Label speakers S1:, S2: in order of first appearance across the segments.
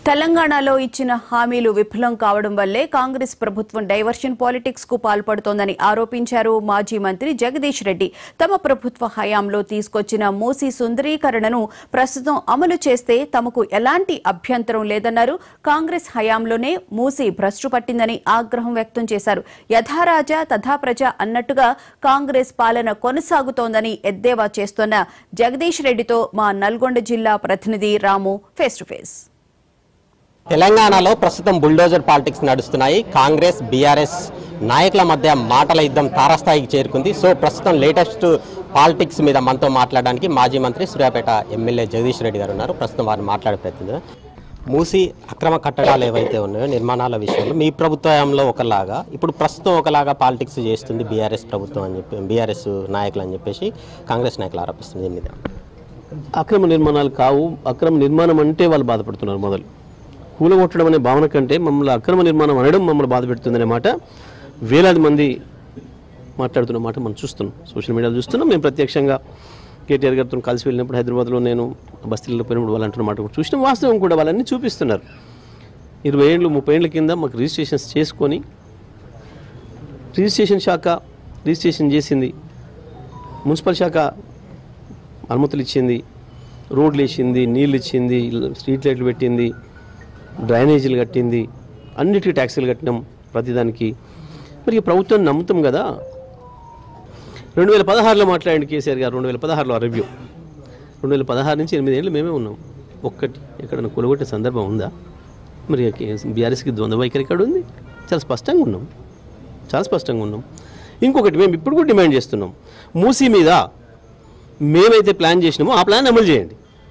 S1: తెలంగాణలో ఇచ్చిన హామీలు విఫలం కావడం వల్లే కాంగ్రెస్ ప్రభుత్వం డైవర్షన్ పాలిటిక్స్ కు పాల్పడుతోందని ఆరోపించారు మాజీ మంత్రి జగదీష్ రెడ్డి తమ ప్రభుత్వ హయాంలో తీసుకొచ్చిన మూసీ సుందరీకరణను ప్రస్తుతం అమలు చేస్తే తమకు ఎలాంటి అభ్యంతరం లేదన్నారు కాంగ్రెస్ హయాంలోనే మూసీ భ్రష్టు పట్టిందని ఆగ్రహం వ్యక్తం చేశారు యథారాజా తథా ప్రజ అన్నట్టుగా కాంగ్రెస్ పాలన కొనసాగుతోందని ఎద్దేవా చేస్తోన్న జగదీష్ రెడ్డితో మా నల్గొండ జిల్లా ప్రతినిధి రాము ఫేస్ టు ఫేస్
S2: తెలంగాణలో ప్రస్తుతం బుల్డోజర్ పాలిటిక్స్ నడుస్తున్నాయి కాంగ్రెస్ బీఆర్ఎస్ నాయకుల మధ్య మాటల యుద్ధం తారాస్థాయికి చేరుకుంది సో ప్రస్తుతం లేటెస్ట్ పాలిటిక్స్ మీద మనతో మాట్లాడడానికి మాజీ మంత్రి సూర్యాపేట ఎమ్మెల్యే జగదీష్ రెడ్డి గారు ఉన్నారు ప్రస్తుతం వారిని మాట్లాడే ప్రయత్నం మూసి అక్రమ కట్టడాలు ఏవైతే ఉన్నాయో నిర్మాణాల విషయంలో మీ ప్రభుత్వంలో ఒకలాగా ఇప్పుడు ప్రస్తుతం ఒకలాగా పాలిటిక్స్ చేస్తుంది బీఆర్ఎస్ ప్రభుత్వం అని చెప్పి బీఆర్ఎస్ నాయకులు అని చెప్పేసి కాంగ్రెస్ నాయకులు ఆరోపిస్తుంది దీని మీద
S3: అక్రమ నిర్మాణాలు కావు అక్రమ నిర్మాణం అంటే వాళ్ళు బాధపడుతున్నారు మొదలు కూలగొట్టడం అనే భావన కంటే మమ్మల్ని అక్రమ నిర్మాణం అనడం మమ్మల్ని బాధ పెడుతుందనే మాట వేలాది మంది మాట్లాడుతున్న మాట మనం చూస్తున్నాం సోషల్ మీడియాలో చూస్తున్నాం మేము ప్రత్యక్షంగా కేటీఆర్ గారితో కలిసి వెళ్ళినప్పుడు హైదరాబాద్లో నేను బస్తీలలో పోయినప్పుడు వాళ్ళు అంటున్న మాట కూడా చూసినాం వాస్తవం కూడా వాళ్ళన్నీ చూపిస్తున్నారు ఇరవై ఏళ్ళు ముప్పై ఏళ్ళ కింద మాకు రిజిస్ట్రేషన్స్ చేసుకొని రిజిస్ట్రేషన్ శాఖ రిజిస్ట్రేషన్ చేసింది మున్సిపల్ శాఖ అనుమతులు ఇచ్చింది రోడ్లు వేసింది నీళ్ళు ఇచ్చింది స్ట్రీట్ లైట్లు పెట్టింది డ్రైనేజీలు కట్టింది అన్నిటికీ ట్యాక్సీలు కట్టినాం ప్రతిదానికి మరి ఈ ప్రభుత్వం నమ్ముతాం కదా రెండు వేల పదహారులో మాట్లాడండి కేసీఆర్ గారు రెండు వేల పదహారులో ఆ రివ్యూ రెండు వేల పదహారు నుంచి ఎనిమిది ఏళ్ళు మేమే ఉన్నాం ఒక్కటి ఎక్కడైనా కొలగొట్టే సందర్భం ఉందా మరి బీఆర్ఎస్కి ద్వంద్వ వైఖరి ఎక్కడ ఉంది చాలా స్పష్టంగా ఉన్నాం చాలా స్పష్టంగా ఉన్నాం ఇంకొకటి మేము ఇప్పుడు కూడా డిమాండ్ చేస్తున్నాం మూసీ మీద మేమైతే ప్లాన్ చేసినామో ఆ ప్లాన్ అమలు చేయండి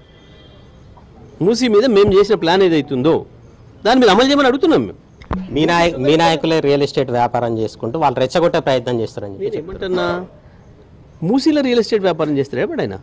S3: మూసీ మీద మేము చేసిన ప్లాన్ ఏదైతుందో దాని మీద అమలు చేయమని అడుగుతున్నాం మేము
S2: మీ నాయ మీ నాయకులే రియల్ ఎస్టేట్ వ్యాపారం చేసుకుంటూ వాళ్ళు రెచ్చగొట్టే ప్రయత్నం చేస్తారని చెప్పి
S3: నేను ఏమంటున్నా మూసీలో రియల్ ఎస్టేట్ వ్యాపారం చేస్తారా ఎప్పుడైనా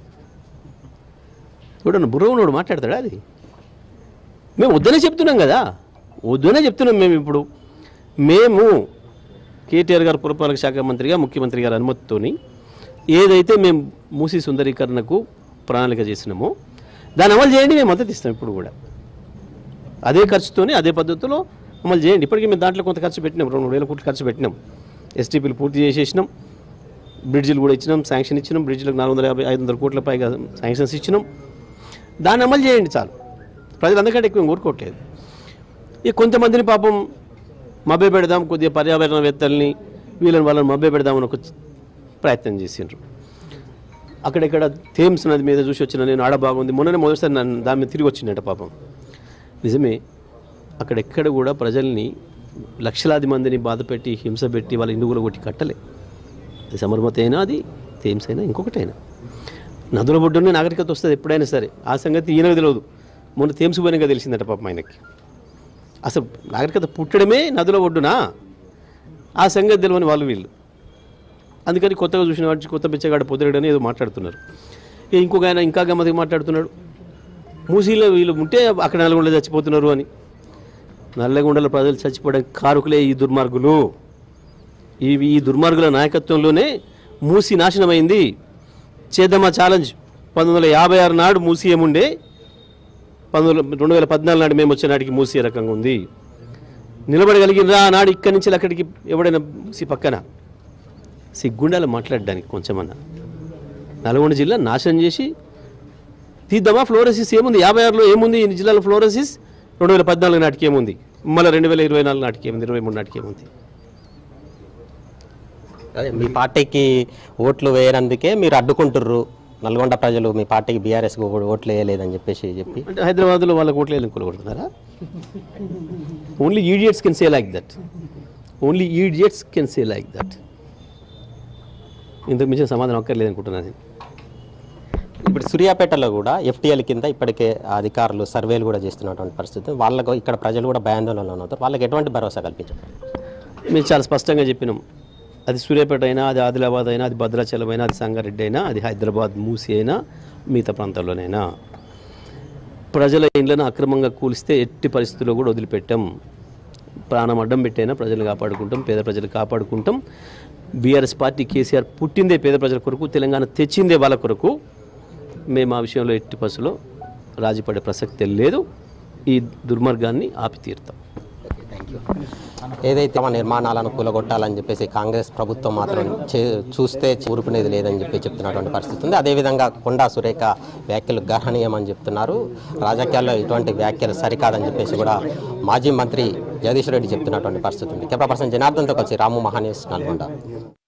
S3: చూడండి బుర్ర ఉన్నోడు మాట్లాడతాడా అది మేము వద్దనే చెప్తున్నాం కదా వద్దనే చెప్తున్నాం మేము ఇప్పుడు మేము కేటీఆర్ గారు పురపాలక శాఖ మంత్రిగా ముఖ్యమంత్రి గారి అనుమతితోని ఏదైతే మేము మూసీ సుందరీకరణకు ప్రణాళిక చేసినామో దాన్ని అమలు చేయండి మేము మద్దతు ఇస్తాం ఇప్పుడు కూడా అదే ఖర్చుతోని అదే పద్ధతిలో అమలు చేయండి ఇప్పటికీ మేము దాంట్లో కొంత ఖర్చు పెట్టినాం రెండు మూడు వేల కోట్లు ఖర్చు పెట్టినాం ఎస్టీపీలు పూర్తి చేసేసినాం బ్రిడ్జిలు కూడా ఇచ్చినాం శాంక్షన్ ఇచ్చినాం బ్రిడ్జిలకు నాలుగు వందల యాభై ఐదు వందల కోట్ల పైగా శాంక్షన్స్ ఇచ్చినాం దాన్ని అమలు చేయండి చాలు ప్రజలు అందరికంటే ఎక్కువ కోరుకోవట్లేదు ఇక కొంతమందిని పాపం మభ్య పెడదాం కొద్దిగా పర్యావరణవేత్తల్ని వీళ్ళని వాళ్ళని మభ్య పెడదామని ఒక ప్రయత్నం చేసిండ్రు అక్కడెక్కడ థేమ్స్ నది మీద చూసి వచ్చిన నేను ఆడ బాగుంది మొన్ననే మొదటిసారి నన్ను దాని మీద తిరిగి వచ్చిందట పాపం నిజమే అక్కడెక్కడ కూడా ప్రజల్ని లక్షలాది మందిని బాధపెట్టి హింస పెట్టి వాళ్ళ ఇండుగులు కొట్టి కట్టలే అది సమర్మత అయినా అది థేమ్స్ అయినా ఇంకొకటైనా నదుల ఒడ్డునే నాగరికత వస్తుంది ఎప్పుడైనా సరే ఆ సంగతి ఈయనకు తెలియదు మొన్న థేమ్స్ పోయినాక తెలిసిందట పాపం ఆయనకి అసలు నాగరికత పుట్టడమే నదుల ఒడ్డునా ఆ సంగతి తెలియని వాళ్ళు వీళ్ళు అందుకని కొత్తగా చూసిన వాటి కొత్త పిచ్చగాడ పొద్దురడని ఏదో మాట్లాడుతున్నారు ఇక ఇంకొక ఆయన ఇంకా గమ్మతిగా మాట్లాడుతున్నాడు మూసీలో వీళ్ళు ఉంటే అక్కడ నల్గొండలో చచ్చిపోతున్నారు అని నల్లగొండల ప్రజలు చచ్చిపోవడానికి కారుకులే ఈ దుర్మార్గులు ఈ ఈ దుర్మార్గుల నాయకత్వంలోనే మూసి నాశనమైంది చేద్దామా ఛాలెంజ్ పంతొమ్మిది వందల యాభై ఆరు నాడు మూసి ఏముండే పంతొమ్మిది వందల రెండు వేల పద్నాలుగు నాడు మేము వచ్చే నాటికి మూసి ఏ రకంగా ఉంది నిలబడగలిగినరా నాడు ఇక్కడి నుంచి అక్కడికి ఎవడైనా మూసి పక్కన సిగ్గుండాలి మాట్లాడడానికి కొంచెమన్నా నల్గొండ జిల్లా నాశనం చేసి తీద్దామా ఫ్లోరసిస్ ఏముంది యాభై ఆరులో ఏముంది ఈ జిల్లాలో ఫ్లోరసిస్ రెండు వేల పద్నాలుగు నాటికి ఏముంది మళ్ళీ రెండు వేల ఇరవై నాలుగు నాటికి ఏముంది ఇరవై మూడు నాటికి ఏముంది
S2: అదే మీ పార్టీకి ఓట్లు వేయనందుకే మీరు అడ్డుకుంటుర్రు నల్గొండ ప్రజలు మీ పార్టీకి బీఆర్ఎస్ ఓట్లు వేయలేదని చెప్పేసి చెప్పి
S3: అంటే హైదరాబాద్లో వాళ్ళ కోట్ల వేలు కొడుతున్నారా only idiots can say like that only idiots can say like that ఇంతకు మించిన సమాధానం అక్కర్లేదు అనుకుంటున్నాను నేను
S2: ఇప్పుడు సూర్యాపేటలో కూడా ఎఫ్టీఎల్ కింద ఇప్పటికే అధికారులు సర్వేలు కూడా చేస్తున్నటువంటి పరిస్థితి వాళ్ళకు ఇక్కడ ప్రజలు కూడా భయాందోళనలో ఉన్నారు వాళ్ళకి ఎటువంటి భరోసా కల్పించారు
S3: మేము చాలా స్పష్టంగా చెప్పినాం అది సూర్యాపేట అయినా అది ఆదిలాబాద్ అయినా అది భద్రాచలం అయినా అది సంగారెడ్డి అయినా అది హైదరాబాద్ మూసి అయినా మిగతా ప్రాంతాల్లోనైనా ప్రజల ఇండ్లను అక్రమంగా కూలిస్తే ఎట్టి పరిస్థితుల్లో కూడా వదిలిపెట్టాం ప్రాణం అడ్డం పెట్టైనా ప్రజలు కాపాడుకుంటాం పేద ప్రజలు కాపాడుకుంటాం బీఆర్ఎస్ పార్టీ కేసీఆర్ పుట్టిందే పేద ప్రజల కొరకు తెలంగాణ తెచ్చిందే వాళ్ళ కొరకు మేము ఆ విషయంలో ఎట్టి పసులో రాజీ పడే ప్రసక్తే లేదు ఈ దుర్మార్గాన్ని ఆపి తీరుతాం
S2: ఏదైతే తమ నిర్మాణాలను కూలగొట్టాలని చెప్పేసి కాంగ్రెస్ ప్రభుత్వం మాత్రం చే చూస్తే ఊరుకునేది లేదని చెప్పి చెప్తున్నటువంటి పరిస్థితి ఉంది అదేవిధంగా కొండా సురేఖ వ్యాఖ్యలు గర్హనీయమని చెప్తున్నారు రాజకీయాల్లో ఇటువంటి వ్యాఖ్యలు సరికాదని చెప్పేసి కూడా మాజీ మంత్రి జగదీష్ రెడ్డి చెప్తున్నటువంటి పరిస్థితి ఉంది కెమెరా పర్సన్ జనార్దన్తో కలిసి రాము మహానేష్ నల్గొండ